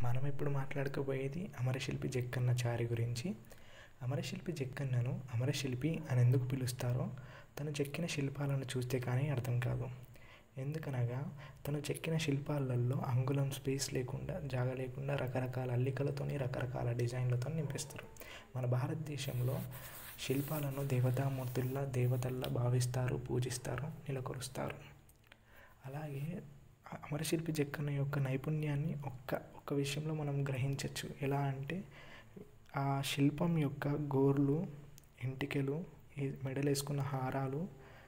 మనం ఇప్పుడు మాట్లాడుకోబోయేది అమరశిల్పి జక్కన్నచారి గురించి అమరశిల్పి జక్కన్నను అమరశిల్పి అని ఎందుకు పిలుస్తారో తను చెక్కిన శిల్పాలను చూస్తే కానీ అర్థం కాదు ఎందుకనగా తను చెక్కిన శిల్పాలలో అంగుళం స్పేస్ లేకుండా జాగ లేకుండా రకరకాల అల్లికలతోని రకరకాల డిజైన్లతో నింపిస్తారు మన భారతదేశంలో శిల్పాలను దేవతామూర్తుల్లా దేవతల్లా భావిస్తారు పూజిస్తారు నెలకొలుస్తారు అలాగే అమరశిల్పి జక్కన్న యొక్క నైపుణ్యాన్ని ఒక్క ఒక్క విషయంలో మనం గ్రహించవచ్చు ఎలా అంటే ఆ శిల్పం యొక్క గోర్లు ఎంటికలు ఈ మెడలు వేసుకున్న హారాలు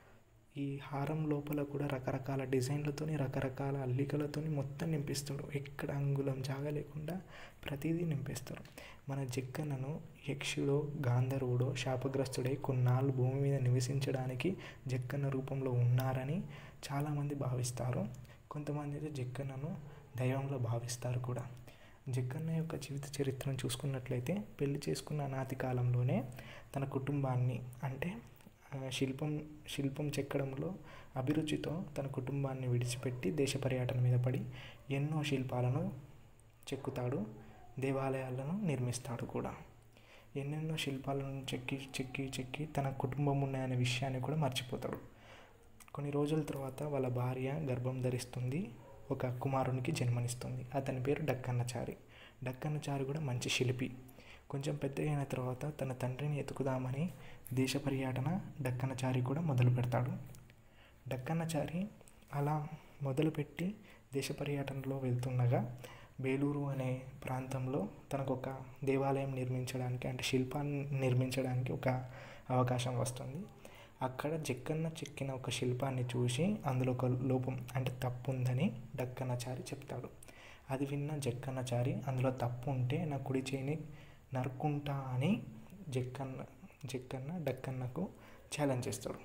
ఈ హారం లోపల కూడా రకరకాల డిజైన్లతోని రకరకాల అల్లికలతోని మొత్తం నింపిస్తాడు ఎక్కడ అంగుళం జాగా లేకుండా ప్రతిదీ నింపేస్తారు మన జక్కన్నను యక్షుడో గాంధర్వుడో శాపగ్రస్తుడై కొన్నాళ్ళు భూమి మీద నివసించడానికి జక్కన్న రూపంలో ఉన్నారని చాలామంది భావిస్తారు కొంతమంది అయితే జక్కన్నను దైవంలో భావిస్తారు కూడా జక్కన్న యొక్క జీవిత చరిత్రను చూసుకున్నట్లయితే పెళ్లి చేసుకున్న అనాది కాలంలోనే తన కుటుంబాన్ని అంటే శిల్పం శిల్పం చెక్కడంలో అభిరుచితో తన కుటుంబాన్ని విడిచిపెట్టి దేశ పర్యటన మీద పడి ఎన్నో శిల్పాలను చెక్కుతాడు దేవాలయాలను నిర్మిస్తాడు కూడా ఎన్నెన్నో శిల్పాలను చెక్కి చెక్కి చెక్కి తన కుటుంబం ఉన్నాయనే విషయాన్ని కూడా మర్చిపోతాడు కొన్ని రోజుల తర్వాత వాళ్ళ భార్య గర్భం ధరిస్తుంది ఒక కుమారునికి జన్మనిస్తుంది అతని పేరు డక్కన్నచారి డక్కన్నచారి కూడా మంచి శిల్పి కొంచెం పెద్ద అయిన తర్వాత తన తండ్రిని ఎతుకుదామని దేశ పర్యటన డక్కన్నచారి కూడా మొదలు పెడతాడు డక్కన్నచారి అలా మొదలుపెట్టి దేశ పర్యటనలో వెళ్తుండగా బేలూరు అనే ప్రాంతంలో తనకు ఒక దేవాలయం నిర్మించడానికి అంటే శిల్పాన్ని నిర్మించడానికి ఒక అవకాశం వస్తుంది అక్కడ జక్కన్న చెక్కిన ఒక శిల్పాన్ని చూసి అందులో ఒక లోపం అంటే తప్పు ఉందని డక్కన్నచారి చెప్తాడు అది విన్న జక్కన్నచారి అందులో తప్పు ఉంటే నా కుడి చేయిని నరుక్కుంటా అని జక్కన్న జక్కన్న డక్కన్నకు ఛాలెంజ్ చేస్తాడు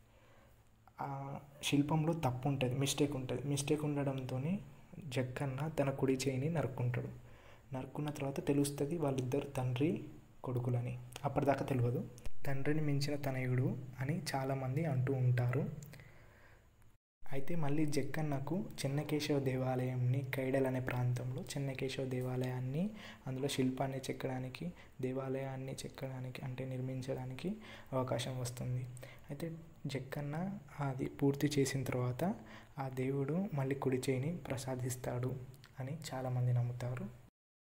ఆ శిల్పంలో తప్పు ఉంటుంది మిస్టేక్ ఉంటుంది మిస్టేక్ ఉండడంతో జక్కన్న తన కుడి చేయిని నరుక్కుంటాడు నరుక్కున్న తర్వాత తెలుస్తుంది వాళ్ళిద్దరు తండ్రి కొడుకులని అప్పటిదాకా తెలియదు తండ్రిని మించిన తనయుడు అని చాలామంది అంటూ ఉంటారు అయితే మళ్ళీ జక్కన్నకు చెన్నకేశవ దేవాలయంని కైడల్ అనే ప్రాంతంలో చెన్నకేశవ దేవాలయాన్ని అందులో శిల్పాన్ని చెక్కడానికి దేవాలయాన్ని చెక్కడానికి అంటే నిర్మించడానికి అవకాశం వస్తుంది అయితే జక్కన్న అది పూర్తి చేసిన తర్వాత ఆ దేవుడు మళ్ళీ కుడి చేయిని ప్రసాదిస్తాడు అని చాలామంది నమ్ముతారు